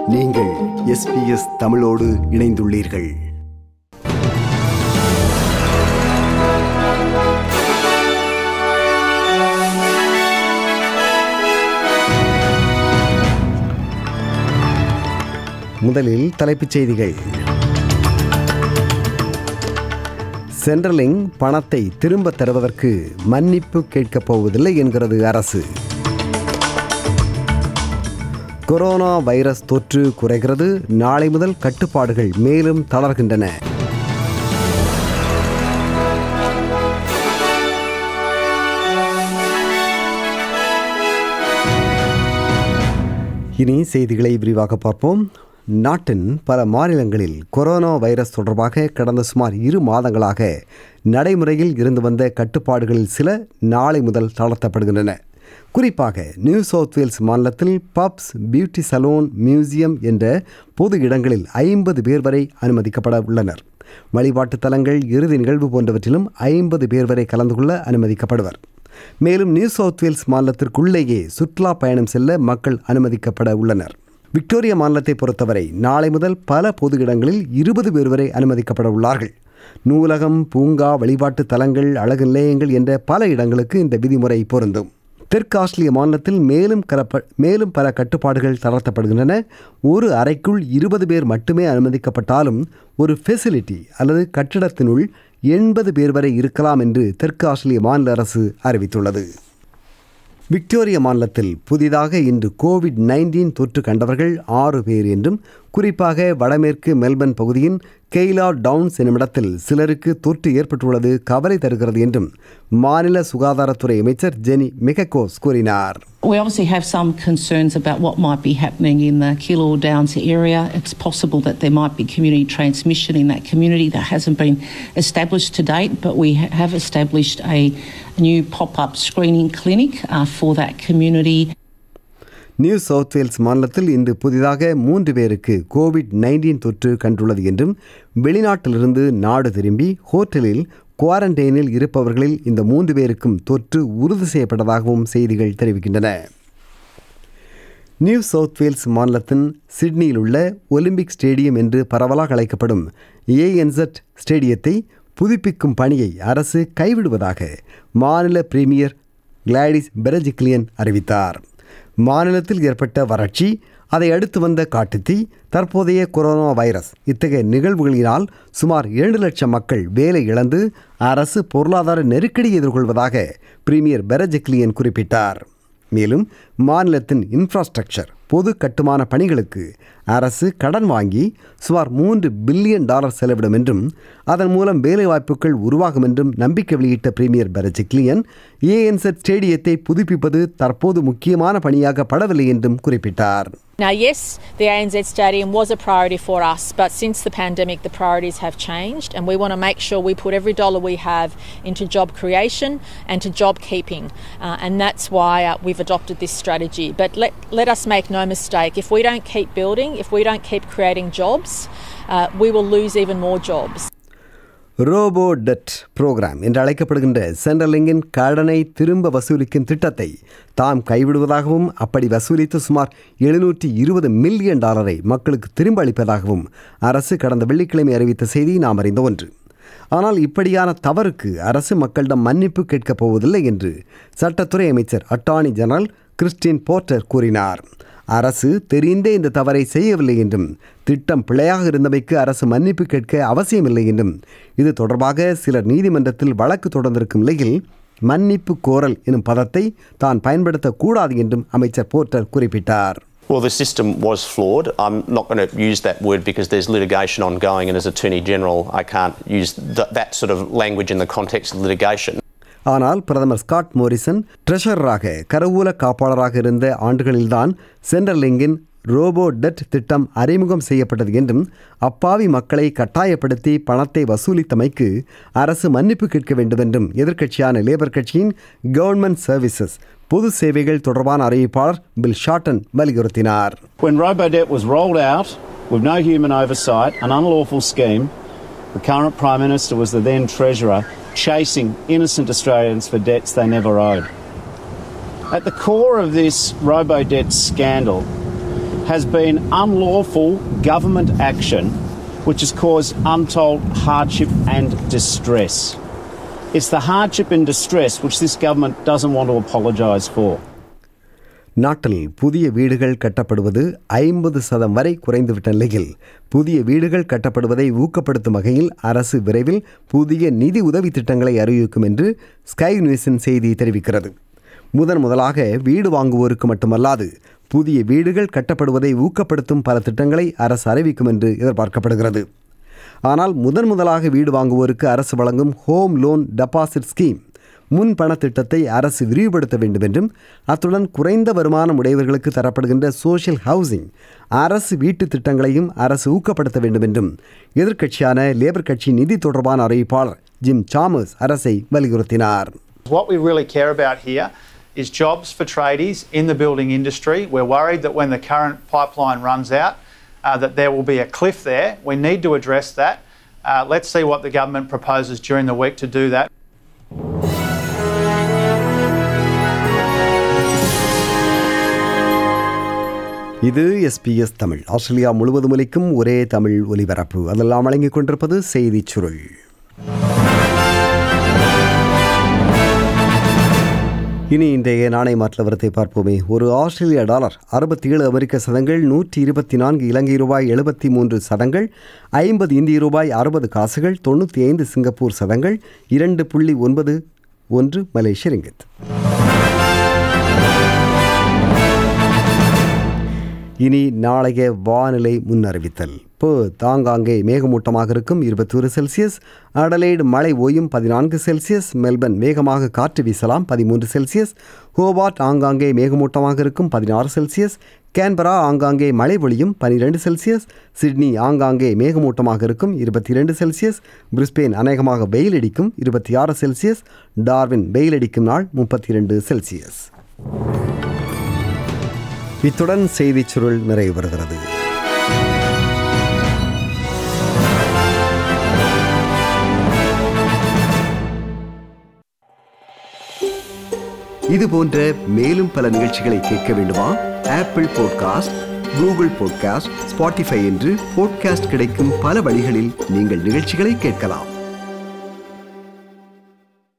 நீங்கள் எஸ்பிஎஸ் தமிழோடு இணைந்துள்ளீர்கள் முதலில் தலைப்புச் செய்திகள் சென்ட்ரலிங் பணத்தை திரும்பத் தருவதற்கு மன்னிப்பு கேட்கப் போவதில்லை என்கிறது அரசு கொரோனா வைரஸ் தொற்று குறைகிறது நாளை முதல் கட்டுப்பாடுகள் மேலும் தளர்கின்றன இனி செய்திகளை விரிவாக பார்ப்போம் நாட்டின் பல மாநிலங்களில் கொரோனா வைரஸ் தொடர்பாக கடந்த சுமார் இரு மாதங்களாக நடைமுறையில் இருந்து வந்த கட்டுப்பாடுகளில் சில நாளை முதல் தளர்த்தப்படுகின்றன குறிப்பாக நியூ சவுத் வேல்ஸ் மாநிலத்தில் பப்ஸ் பியூட்டி சலூன் மியூசியம் என்ற பொது இடங்களில் ஐம்பது பேர் வரை அனுமதிக்கப்பட உள்ளனர் வழிபாட்டுத் தலங்கள் இறுதி நிகழ்வு போன்றவற்றிலும் ஐம்பது பேர் வரை கலந்து கொள்ள அனுமதிக்கப்படுவர் மேலும் நியூ சவுத் வேல்ஸ் மாநிலத்திற்குள்ளேயே சுற்றுலா பயணம் செல்ல மக்கள் அனுமதிக்கப்பட உள்ளனர் விக்டோரியா மாநிலத்தை பொறுத்தவரை நாளை முதல் பல பொது இடங்களில் இருபது பேர் வரை அனுமதிக்கப்பட உள்ளார்கள் நூலகம் பூங்கா வழிபாட்டு தலங்கள் அழகு நிலையங்கள் என்ற பல இடங்களுக்கு இந்த விதிமுறை பொருந்தும் தெற்கு ஆஸ்திரேலிய மாநிலத்தில் மேலும் கலப்ப மேலும் பல கட்டுப்பாடுகள் தளர்த்தப்படுகின்றன ஒரு அறைக்குள் இருபது பேர் மட்டுமே அனுமதிக்கப்பட்டாலும் ஒரு ஃபெசிலிட்டி அல்லது கட்டிடத்தினுள் எண்பது பேர் வரை இருக்கலாம் என்று தெற்கு ஆஸ்திரேலிய மாநில அரசு அறிவித்துள்ளது விக்டோரியா மாநிலத்தில் புதிதாக இன்று கோவிட் நைன்டீன் தொற்று கண்டவர்கள் ஆறு பேர் என்றும் குறிப்பாக வடமேற்கு மெல்பர்ன் பகுதியின் கெய்லா டவுன்ஸ் என்னுமிடத்தில் சிலருக்கு தொற்று ஏற்பட்டுள்ளது கவலை தருகிறது என்றும் மாநில சுகாதாரத்துறை அமைச்சர் ஜெனி மிகக்கோஸ் கூறினார் We obviously have some concerns about what might be happening in the Killor Downs area. It's possible that there might be community transmission in that community that hasn't been established to date, but we ha- have established a new pop up screening clinic uh, for that community. New South Wales மாநிலத்தில் இன்று புதிதாக மூன்று பேருக்கு Covid nineteen தொற்று கண்டுள்ளது என்றும் வெளிநாட்டிலிருந்து நாடு திரும்பி ஹோட்டலில் குவாரண்டைனில் இருப்பவர்களில் இந்த மூன்று பேருக்கும் தொற்று உறுதி செய்யப்பட்டதாகவும் செய்திகள் தெரிவிக்கின்றன நியூ சவுத் வேல்ஸ் மாநிலத்தின் சிட்னியில் உள்ள ஒலிம்பிக் ஸ்டேடியம் என்று பரவலாக அழைக்கப்படும் ஏஎன்செட் ஸ்டேடியத்தை புதுப்பிக்கும் பணியை அரசு கைவிடுவதாக மாநில பிரீமியர் கிளாடிஸ் பெரஜிக்லியன் அறிவித்தார் மாநிலத்தில் ஏற்பட்ட வறட்சி அதை அடுத்து வந்த காட்டுத்தீ தற்போதைய கொரோனா வைரஸ் இத்தகைய நிகழ்வுகளினால் சுமார் இரண்டு லட்சம் மக்கள் வேலை இழந்து அரசு பொருளாதார நெருக்கடி எதிர்கொள்வதாக பிரீமியர் பெரஜெக்லியன் குறிப்பிட்டார் மேலும் மாநிலத்தின் இன்ஃப்ராஸ்ட்ரக்சர் பொது கட்டுமான பணிகளுக்கு அரசு கடன் வாங்கி சுமார் மூன்று பில்லியன் டாலர் செலவிடும் என்றும் அதன் மூலம் வேலைவாய்ப்புகள் உருவாகும் என்றும் நம்பிக்கை வெளியிட்ட பிரீமியர் பெரஜிக்லியன் ஏஎன்செட் ஸ்டேடியத்தை புதுப்பிப்பது தற்போது முக்கியமான பணியாக படவில்லை என்றும் குறிப்பிட்டார் Now, yes, the ANZ Stadium was a priority for us, but since the pandemic, the priorities have changed, and we want to make sure we put every dollar we have into job creation and to job keeping, uh, and that's why uh, we've adopted this strategy. But let, let us make no mistake if we don't keep building, if we don't keep creating jobs, uh, we will lose even more jobs. Robodebt program என்று அழைக்கப்படுகின்ற சென்ட்ரலிங்கின் கடனை திரும்ப வசூலிக்கும் திட்டத்தை தாம் கைவிடுவதாகவும் அப்படி வசூலித்து சுமார் எழுநூற்றி இருபது மில்லியன் டாலரை மக்களுக்கு திரும்ப அளிப்பதாகவும் அரசு கடந்த வெள்ளிக்கிழமை அறிவித்த செய்தி நாம் அறிந்த ஒன்று ஆனால் இப்படியான தவறுக்கு அரசு மக்களிடம் மன்னிப்பு கேட்கப் போவதில்லை என்று சட்டத்துறை அமைச்சர் அட்டார்னி ஜெனரல் கிறிஸ்டின் போர்ட்டர் கூறினார் அரசு தெரிந்தே இந்த தவறை செய்யவில்லை என்றும் திட்டம் பிழையாக இருந்தமைக்கு அரசு மன்னிப்பு கேட்க அவசியமில்லை என்றும் இது தொடர்பாக சிலர் நீதிமன்றத்தில் வழக்கு தொடர்ந்திருக்கும் நிலையில் மன்னிப்பு கோரல் எனும் பதத்தை தான் பயன்படுத்தக்கூடாது என்றும் அமைச்சர் போர்ட்டர் குறிப்பிட்டார் Well, the system was flawed. I'm not going to use that word because there's litigation ongoing, and as Attorney General, I can't use th- that sort of language in the context of litigation. ஆனால் பிரதமர் Scott Morrison ட்ரெஷரராக கருவூல காப்பாளராக இருந்த ஆண்டுகளில்தான் சென்ட்ரலிங்கின் robot dead திட்டம் அறிமுகம் செய்யப்பட்டது என்றும் அப்பாவி மக்களை கட்டாயப்படுத்தி பணத்தை வசூலித்தமைக்கு அரசு மன்னிப்பு கேட்க வேண்டும் என்றும் எதிர்க்கட்சியான லேபர் கட்சியின் கவர்மெண்ட் சர்வீசஸ் பொது சேவைகள் தொடர்பான அறிவிப்பாளர் பில் ஷாட்டன் வலியுறுத்தினார் When RoboDebt was rolled out with no human oversight, an unlawful scheme, the current Prime Minister was the then Treasurer chasing innocent Australians for debts they never owed. At the core of this RoboDebt scandal has been unlawful government action which has caused untold hardship and distress. It's the hardship and distress which this government doesn't want to apologise for. நாட்டில் புதிய வீடுகள் கட்டப்படுவது ஐம்பது சதம் வரை குறைந்துவிட்ட நிலையில் புதிய வீடுகள் கட்டப்படுவதை ஊக்கப்படுத்தும் வகையில் அரசு விரைவில் புதிய நிதி உதவி திட்டங்களை அறிவிக்கும் என்று ஸ்கை நியூஸின் செய்தி தெரிவிக்கிறது முதன் முதலாக வீடு வாங்குவோருக்கு மட்டுமல்லாது புதிய வீடுகள் கட்டப்படுவதை ஊக்கப்படுத்தும் பல திட்டங்களை அரசு அறிவிக்கும் என்று எதிர்பார்க்கப்படுகிறது ஆனால் முதன் முதலாக வீடு வாங்குவோருக்கு அரசு வழங்கும் ஹோம் லோன் டெபாசிட் ஸ்கீம் முன் பண திட்டத்தை அரசு விரிவுபடுத்த வேண்டும் என்றும் அத்துடன் குறைந்த வருமானம் உடையவர்களுக்கு தரப்படுகின்ற சோஷியல் ஹவுசிங் அரசு வீட்டு திட்டங்களையும் அரசு ஊக்கப்படுத்த வேண்டும் என்றும் எதிர்க்கட்சியான லேபர் கட்சி நிதி தொடர்பான அறிவிப்பாளர் ஜிம் சாமஸ் அரசை வலியுறுத்தினார் What we really care about here is jobs for tradies in the building industry. We're worried that when the current pipeline runs out, uh, that there will be a cliff there. We need to address that. Uh, let's see what the government proposes during the week to do that. இது SBS Tamil Australia முழுவதும் ஒலிக்கும் ஒரே தமிழ் ஒலிபரப்பு அதெல்லாம் வழங்கிக் கொண்டிருப்பது செய்திச் சுருள் இனி இன்றைய நாணய மாற்ற விவரத்தை பார்ப்போமே ஒரு ஆஸ்திரேலிய டாலர் அறுபத்தி ஏழு அமெரிக்க சதங்கள் நூற்றி இருபத்தி நான்கு இலங்கை ரூபாய் எழுபத்தி மூன்று சதங்கள் ஐம்பது இந்திய ரூபாய் அறுபது காசுகள் தொண்ணூற்றி ஐந்து சிங்கப்பூர் சதங்கள் இரண்டு புள்ளி ஒன்பது ஒன்று மலேசிய ரிங்கித் இனி நாளைய வானிலை முன்னறிவித்தல் இப்போ தாங்காங்கே மேகமூட்டமாக இருக்கும் இருபத்தொரு செல்சியஸ் அடலைடு மழை ஓயும் பதினான்கு செல்சியஸ் மெல்பர்ன் மேகமாக காற்று வீசலாம் பதிமூன்று செல்சியஸ் ஹோபார்ட் ஆங்காங்கே மேகமூட்டமாக இருக்கும் பதினாறு செல்சியஸ் கேன்பரா ஆங்காங்கே மழை பொழியும் பனிரெண்டு செல்சியஸ் சிட்னி ஆங்காங்கே மேகமூட்டமாக இருக்கும் இருபத்தி இரண்டு செல்சியஸ் பிரிஸ்பெயின் அநேகமாக வெயில் அடிக்கும் இருபத்தி ஆறு செல்சியஸ் டார்வின் வெயில் அடிக்கும் நாள் முப்பத்தி இரண்டு செல்சியஸ் இத்துடன் செய்திச் சுருள் நிறைவு பெறுகிறது இது போன்ற மேலும் பல நிகழ்ச்சிகளை கேட்க வேண்டுமா Apple podcast Google podcast Spotify என்று பாட்காஸ்ட் கிடைக்கும் பல வழிகளில் நீங்கள் நிகழ்ச்சிகளை கேட்கலாம்